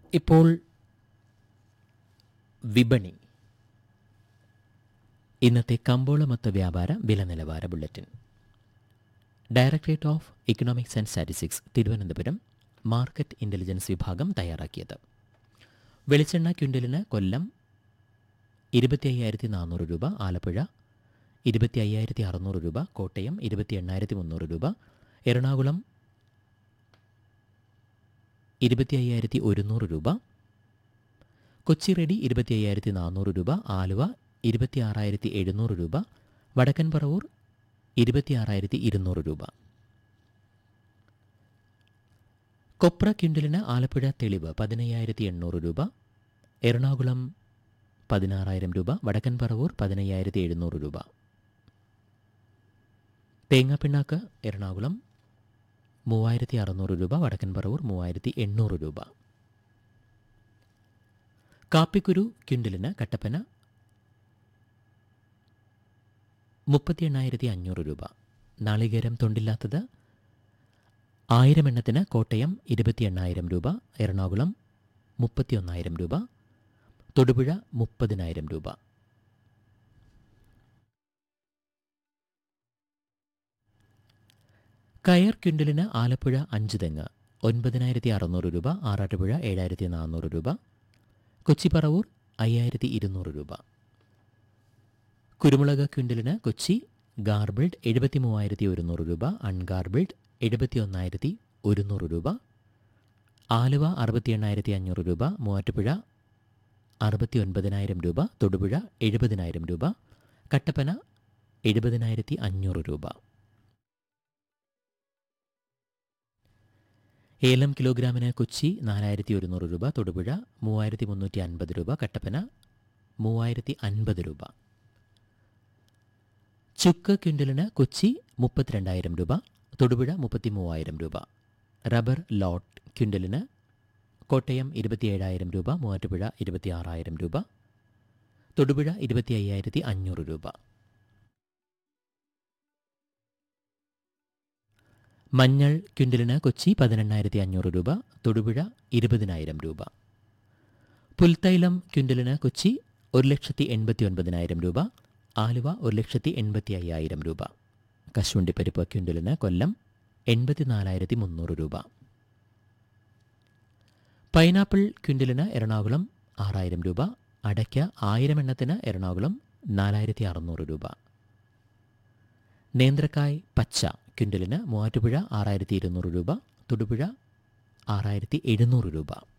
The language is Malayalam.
ഇപ്പോൾ വിപണി ഇന്നത്തെ കമ്പോളമൊത്ത വ്യാപാര വില നിലവാര bulletin directorate of economics and statistics Thiruvananthapuram market intelligence വിഭാഗം തയ്യാറാക്കിയത് വെളിച്ചെണ്ണ ക്വിൻ്റലിന് കൊല്ലം ഇരുപത്തി അയ്യായിരത്തി നാനൂറ് രൂപ ആലപ്പുഴ ഇരുപത്തി അയ്യായിരത്തി അറുന്നൂറ് രൂപ കോട്ടയം ഇരുപത്തി എണ്ണായിരത്തി മുന്നൂറ് രൂപ എറണാകുളം ഇരുപത്തി അയ്യായിരത്തി ഒരുന്നൂറ് രൂപ കൊച്ചി റെഡി ഇരുപത്തി അയ്യായിരത്തി നാനൂറ് രൂപ ആലുവ ഇരുപത്തി ആറായിരത്തി എഴുന്നൂറ് രൂപ വടക്കൻ പറവൂർ ഇരുപത്തി ആറായിരത്തി ഇരുന്നൂറ് രൂപ കൊപ്ര ക്വിൻ്റലിന് ആലപ്പുഴ തെളിവ് പതിനയ്യായിരത്തി എണ്ണൂറ് രൂപ എറണാകുളം പതിനാറായിരം രൂപ വടക്കൻ പറവൂർ പതിനയ്യായിരത്തി എഴുന്നൂറ് രൂപ തേങ്ങാപ്പിണ്ണാക്ക് എറണാകുളം മൂവായിരത്തി അറുന്നൂറ് രൂപ വടക്കൻ പറവൂർ മൂവായിരത്തി എണ്ണൂറ് രൂപ കാപ്പിക്കുരു ക്വിൻ്റലിന് കട്ടപ്പന മുപ്പത്തി എണ്ണായിരത്തി അഞ്ഞൂറ് രൂപ നാളികേരം തൊണ്ടില്ലാത്തത് ആയിരം എണ്ണത്തിന് കോട്ടയം ഇരുപത്തി എണ്ണായിരം രൂപ എറണാകുളം മുപ്പത്തി ഒന്നായിരം രൂപ തൊടുപുഴ മുപ്പതിനായിരം രൂപ കയർ ക്വിൻ്റലിന് ആലപ്പുഴ അഞ്ച് തെങ്ങ് ഒൻപതിനായിരത്തി അറുന്നൂറ് രൂപ ആറാട്ടുപുഴ ഏഴായിരത്തി നാനൂറ് രൂപ കൊച്ചി പറവൂർ അയ്യായിരത്തി ഇരുന്നൂറ് രൂപ കുരുമുളക് ക്വിൻ്റലിന് കൊച്ചി ഗാർബിൾഡ് എഴുപത്തി മൂവായിരത്തി ഒരുന്നൂറ് രൂപ അൺഗാർബിൾഡ് എഴുപത്തി ഒന്നായിരത്തി ഒരുന്നൂറ് രൂപ ആലുവ അറുപത്തി എണ്ണായിരത്തി അഞ്ഞൂറ് രൂപ മൂവാറ്റുപുഴ അറുപത്തി ഒൻപതിനായിരം രൂപ തൊടുപുഴ എഴുപതിനായിരം രൂപ കട്ടപ്പന എഴുപതിനായിരത്തി അഞ്ഞൂറ് രൂപ ഏലം കിലോഗ്രാമിന് കൊച്ചി നാലായിരത്തി ഒരുന്നൂറ് രൂപ തൊടുപുഴ മൂവായിരത്തി മുന്നൂറ്റി അൻപത് രൂപ കട്ടപ്പന മൂവായിരത്തി അൻപത് രൂപ ചുക്ക് ക്വിൻ്റലിന് കൊച്ചി മുപ്പത്തിരണ്ടായിരം രൂപ തൊടുപുഴ മുപ്പത്തി മൂവായിരം രൂപ റബ്ബർ ലോട്ട് ക്വിൻ്റലിന് കോട്ടയം ഇരുപത്തിയേഴായിരം രൂപ മൂവാറ്റുപുഴ ഇരുപത്തി ആറായിരം രൂപ തൊടുപുഴ ഇരുപത്തി അയ്യായിരത്തി അഞ്ഞൂറ് രൂപ മഞ്ഞൾ ക്വിൻ്റലിന് കൊച്ചി പതിനെണ്ണായിരത്തി അഞ്ഞൂറ് രൂപ തൊടുപുഴ ഇരുപതിനായിരം രൂപ പുൽത്തൈലം ക്വിൻ്റലിന് കൊച്ചി ഒരു ലക്ഷത്തി എൺപത്തി ഒൻപതിനായിരം രൂപ ആലുവ ഒരു ലക്ഷത്തി എൺപത്തി അയ്യായിരം രൂപ കശുവണ്ടിപ്പരിപ്പ് ക്വിൻ്റലിന് കൊല്ലം എൺപത്തിനാലായിരത്തി മുന്നൂറ് രൂപ പൈനാപ്പിൾ ക്വിൻ്റലിന് എറണാകുളം ആറായിരം രൂപ അടയ്ക്ക ആയിരം എണ്ണത്തിന് എറണാകുളം നാലായിരത്തി അറുന്നൂറ് രൂപ നേന്ത്രക്കായ് പച്ച ക്വിൻ്റലിന് മൂവാറ്റുപുഴ ആറായിരത്തി ഇരുന്നൂറ് രൂപ തൊടുപുഴ ആറായിരത്തി എഴുന്നൂറ് രൂപ